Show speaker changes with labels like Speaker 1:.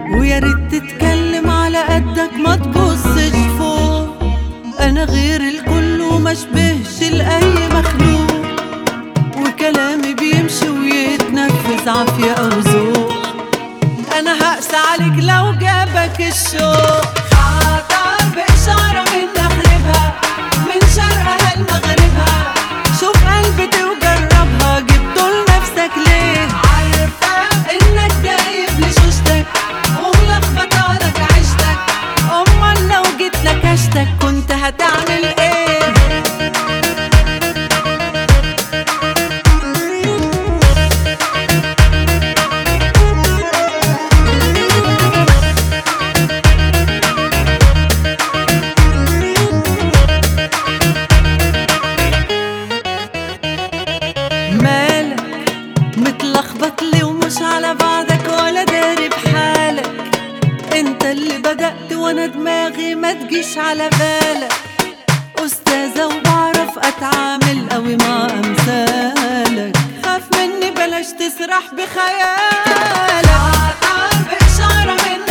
Speaker 1: ويا ريت تتكلم على قدك ما تبصش فوق انا غير الكل وما شبهش لاي مخلوق وكلامي بيمشي ويتنفذ عافية او ذوق انا هقسى عليك لو جابك الشوق خاطر بإشارة من مغربها من شرقها لمغربها شوف قلبتي وجربها جبته لنفسك ليه عارفة انك جايب لشوشتك وملخبطة لك عيشتك امال لو جيت لك اشتك كنت هتعمل ايه مالك متلخبط لي ومش على بعضك ولا داري بحالك انت اللي بدأت وانا دماغي ما تجيش على بالك أستاذة وبعرف أتعامل قوي مع أمثالك خاف مني بلاش تسرح بخيالك بإشارة من